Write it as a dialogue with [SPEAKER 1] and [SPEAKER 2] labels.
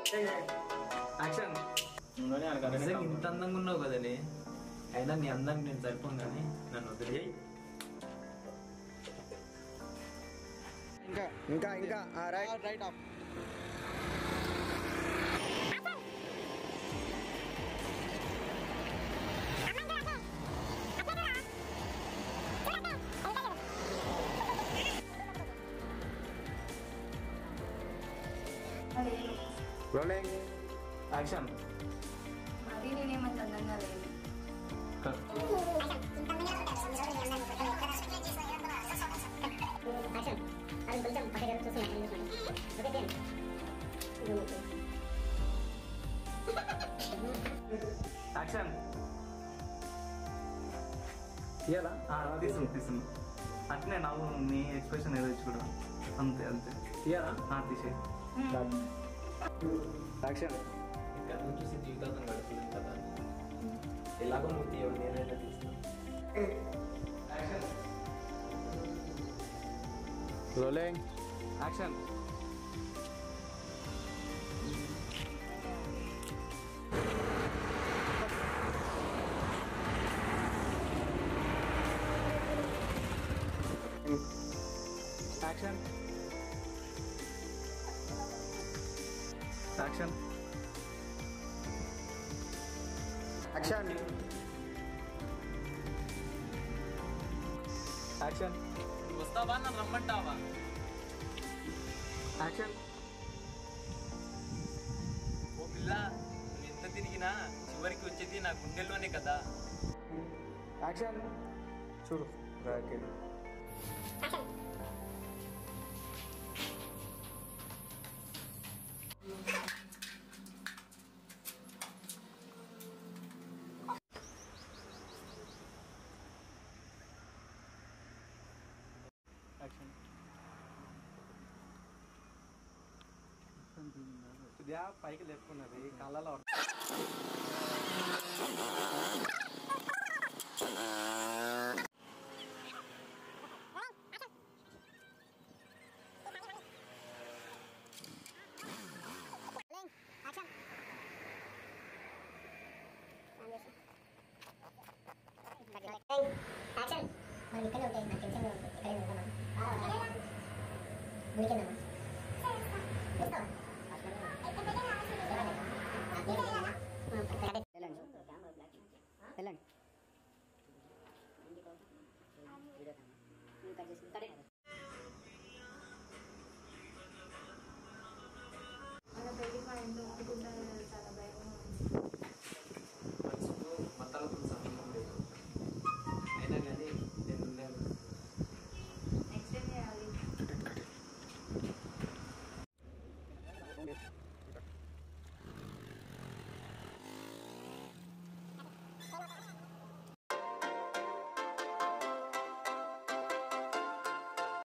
[SPEAKER 1] Action
[SPEAKER 2] ఇంకోనే ఆయనకు అర్థమే
[SPEAKER 1] నిజంగా
[SPEAKER 2] కాదు.
[SPEAKER 1] ఇంత అందంగా ఉన్నావు కదనే అయినా నీ అందానికి నేను సరిపోను కానీ నన్ను వదిలేయి
[SPEAKER 3] ఇంకా ఇంకా ఇంకా రైట్ రైట్ అప్
[SPEAKER 4] లేదు
[SPEAKER 3] రోలింగ్
[SPEAKER 1] యాక్షన్
[SPEAKER 4] మరి నేనేమంత అందంగా లేదు
[SPEAKER 5] యాక్షన్ అది కొంచెం పక్కన చూస్తున్నాను ఓకే
[SPEAKER 1] యాక్షన్
[SPEAKER 3] ఇయ్యాలా
[SPEAKER 1] తీసుకుని తీసుకుని అట్నే నవ్వు నీ ఎక్స్ప్రెషన్ ఏదో చూడ అంతే అంతే
[SPEAKER 3] ఇయ్యాలా
[SPEAKER 1] ఆ, తీసేయ్
[SPEAKER 3] యాక్షన్
[SPEAKER 1] ఇంకా నువ్వు చూసి జీవితాంతం గడుపుతుంది కదా ఎలాగో నువ్వు తీయవు నేనైనా తీస్తాను
[SPEAKER 3] rolling
[SPEAKER 1] action action action
[SPEAKER 3] action
[SPEAKER 1] action
[SPEAKER 2] వస్తావా నన్ను రమ్మంటావా
[SPEAKER 1] యాక్షన్
[SPEAKER 2] ఓ పిల్ల నువ్వు ఎంత తిరిగినా చివరికి వచ్చేది నా గుండెల్లోనే కదా
[SPEAKER 3] యాక్షన్ చూడు రాకెట్
[SPEAKER 1] యాక్షన్
[SPEAKER 3] ఇదే పైకి లేపుకున్నది కళ్ళలో
[SPEAKER 5] యాక్షన్ మనం ఇక్కడే ఉంటాయి నాకు టెన్షన్ ఉంటుంది ఇక్కడే ఉంటామా ఉనికిందమ్మా వస్తావా వెళ్ళండి వెళ్ళండి